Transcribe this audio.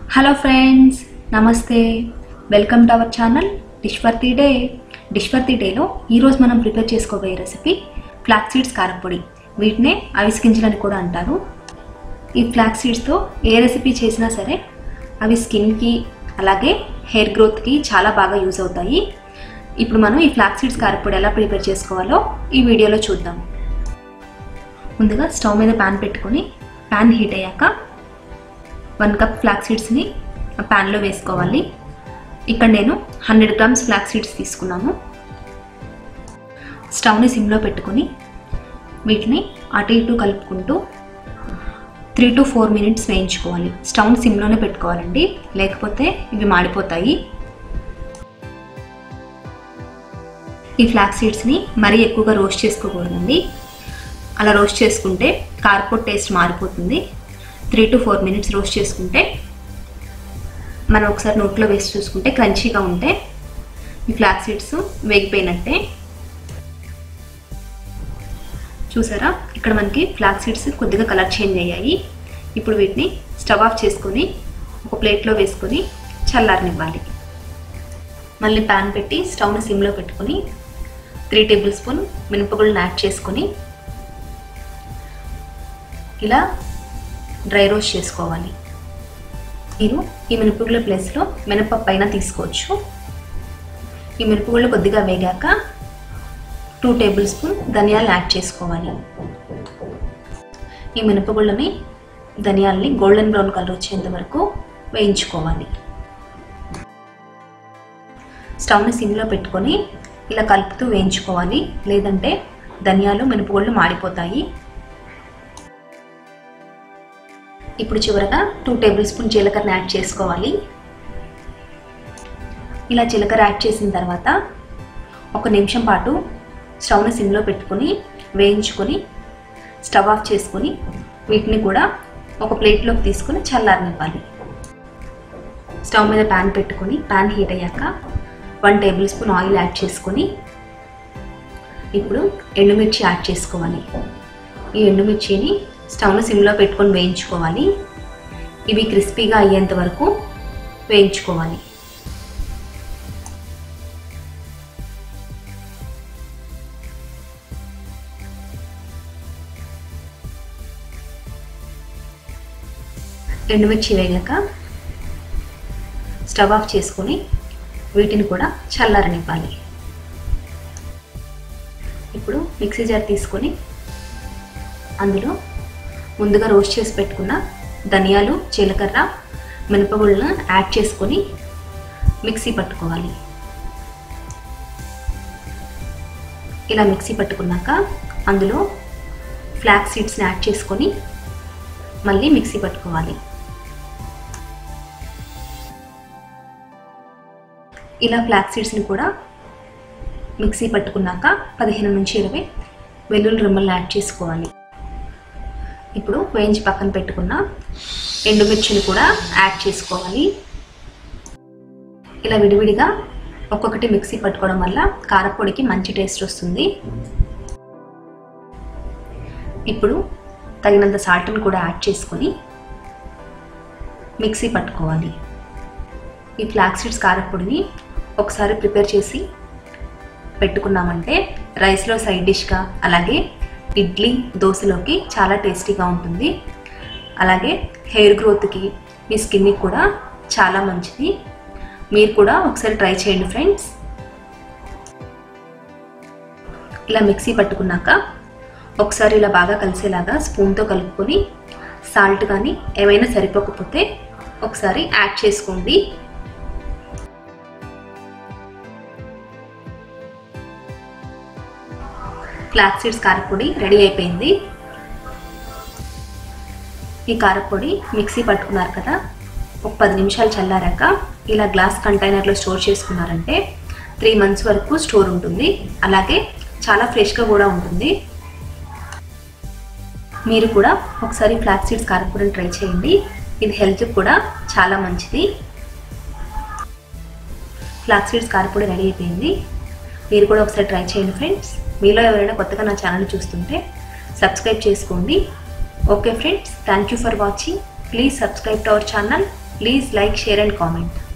hello friends నమస్తే welcome to our channel dish for the day dish for the డేలో ఈరోజు మనం prepare చేసుకోబోయే రెసిపీ ఫ్లాక్ సీడ్స్ కారపొడి వీటినే అవిసి గింజలని కూడా అంటారు ఈ ఫ్లాక్ సీడ్స్తో ఏ రెసిపీ చేసినా సరే అవి స్కిన్కి అలాగే హెయిర్ గ్రోత్కి చాలా బాగా యూజ్ అవుతాయి ఇప్పుడు మనం ఈ ఫ్లాక్ సీడ్స్ కారపొడి ఎలా ప్రిపేర్ చేసుకోవాలో ఈ వీడియోలో చూద్దాం ముందుగా స్టవ్ మీద ప్యాన్ పెట్టుకొని ప్యాన్ హీట్ అయ్యాక వన్ కప్ ఫ్లాక్ సీడ్స్ని ప్యాన్లో వేసుకోవాలి ఇక్కడ నేను హండ్రెడ్ గ్రామ్స్ ఫ్లాక్ సీడ్స్ తీసుకున్నాను స్టవ్ని సిమ్లో పెట్టుకొని వీటిని అటు ఇటు కలుపుకుంటూ త్రీ టు ఫోర్ మినిట్స్ వేయించుకోవాలి స్టవ్ని సిమ్లోనే పెట్టుకోవాలండి లేకపోతే ఇవి మాడిపోతాయి ఈ ఫ్లాక్ సీడ్స్ని మరీ ఎక్కువగా రోస్ట్ చేసుకోకూడదండి అలా రోస్ట్ చేసుకుంటే కార్పోట్ టేస్ట్ మారిపోతుంది three to four minutes roast చేసుకుంటే మనం ఒకసారి నోట్లో వేసి చూసుకుంటే క్రంచీగా ఉంటే ఈ ఫ్లాక్ సీడ్స్ వేగిపోయినట్టే చూసారా ఇక్కడ మనకి ఫ్లాక్ సీడ్స్ కొద్దిగా కలర్ చేంజ్ అయ్యాయి ఇప్పుడు వీటిని స్టవ్ ఆఫ్ చేసుకొని ఒక ప్లేట్లో వేసుకొని చల్లారనివ్వాలి మళ్ళీ ప్యాన్ పెట్టి స్టవ్ని సిమ్లో పెట్టుకొని త్రీ టేబుల్ స్పూన్ మినపగుళ్ళని యాడ్ చేసుకొని ఇలా డ్రై రోస్ట్ చేసుకోవాలి మీరు ఈ మినపగుళ్ళ ప్లేస్లో మినపప్పు పైన తీసుకోవచ్చు ఈ మినపగుళ్ళు కొద్దిగా వేగాక టూ టేబుల్ స్పూన్ ధనియాలు యాడ్ చేసుకోవాలి ఈ మినపగుళ్ళని ధనియాల్ని గోల్డెన్ బ్రౌన్ కలర్ వచ్చేంత వరకు వేయించుకోవాలి స్టవ్ని సిమ్లో పెట్టుకొని ఇలా కలుపుతూ వేయించుకోవాలి లేదంటే ధనియాలు మినపగుళ్ళు మాడిపోతాయి ఇప్పుడు చివరగా టూ టేబుల్ స్పూన్ జీలకర్ర యాడ్ చేసుకోవాలి ఇలా జీలకర్ర యాడ్ చేసిన తర్వాత ఒక నిమిషం పాటు స్టవ్ని సిమ్లో పెట్టుకొని వేయించుకొని స్టవ్ ఆఫ్ చేసుకొని వీటిని కూడా ఒక ప్లేట్లోకి తీసుకొని చల్లారనివ్వాలి స్టవ్ మీద ప్యాన్ పెట్టుకొని ప్యాన్ హీట్ అయ్యాక one tablespoon oil add చేసుకొని ఇప్పుడు ఎండుమిర్చి యాడ్ చేసుకోవాలి ఈ ఎండుమిర్చిని స్టవ్ను సిమ్లో పెట్టుకొని వేయించుకోవాలి ఇవి క్రిస్పీగా అయ్యేంత వరకు వేయించుకోవాలి ఎండుమిర్చి వేగాక స్టవ్ ఆఫ్ చేసుకొని వీటిని కూడా చల్లారనివ్వాలి ఇప్పుడు మిక్సీ జార్ తీసుకొని అందులో ముందుగా రోస్ట్ చేసి పెట్టుకున్న ధనియాలు జీలకర్ర మినపగుళ్ళను యాడ్ చేసుకొని మిక్సీ పట్టుకోవాలి ఇలా మిక్సీ పట్టుకున్నాక అందులో ఫ్లాక్ సీడ్స్ని యాడ్ చేసుకొని మళ్ళీ మిక్సీ పట్టుకోవాలి ఇలా ఫ్లాక్ సీడ్స్ని కూడా మిక్సీ పట్టుకున్నాక పదిహేను నుంచి ఇరవై వెల్లుల్లి రెమ్మలు యాడ్ చేసుకోవాలి ఇప్పుడు వేయించి పక్కన పెట్టుకున్న ఎండుమిర్చిని కూడా యాడ్ చేసుకోవాలి ఇలా విడివిడిగా ఒక్కొక్కటి మిక్సీ పట్టుకోవడం వల్ల కారపొడికి మంచి టేస్ట్ వస్తుంది ఇప్పుడు తగినంత సాల్ట్ని కూడా యాడ్ చేసుకొని మిక్సీ పట్టుకోవాలి ఈ ఫ్లాక్ సీడ్స్ కారపొడిని ఒకసారి ప్రిపేర్ చేసి పెట్టుకున్నామంటే రైస్లో సైడ్ డిష్గా అలాగే ఇడ్లీ దోశలోకి చాలా టేస్టీగా ఉంటుంది అలాగే హెయిర్ గ్రోత్కి మీ స్కిన్కి కూడా చాలా మంచిది మీరు కూడా ఒకసారి ట్రై చేయండి ఫ్రెండ్స్ ఇలా మిక్సీ పట్టుకున్నాక ఒకసారి ఇలా బాగా కలిసేలాగా స్పూన్తో కలుపుకొని సాల్ట్ కానీ ఏమైనా సరిపోకపోతే ఒకసారి యాడ్ చేసుకోండి ఫ్లాక్ సీడ్స్ కారపొడి రెడీ అయిపోయింది ఈ కారపొడి మిక్సీ పట్టుకున్నారు కదా ఒక పది నిమిషాలు చల్లారాక ఇలా గ్లాస్ కంటైనర్లో స్టోర్ చేసుకున్నారంటే త్రీ మంత్స్ వరకు స్టోర్ ఉంటుంది అలాగే చాలా ఫ్రెష్గా కూడా ఉంటుంది మీరు కూడా ఒకసారి ఫ్లాక్ సీడ్స్ కారపొడిని ట్రై చేయండి ఇది హెల్త్కి కూడా చాలా మంచిది ఫ్లాక్ సీడ్స్ కారపొడి రెడీ అయిపోయింది మీరు కూడా ఒకసారి ట్రై చేయండి ఫ్రెండ్స్ మీలో ఎవరైనా కొత్తగా నా ఛానల్ చూస్తుంటే సబ్స్క్రైబ్ చేసుకోండి okay friends thank you for watching please subscribe to our channel please like share and comment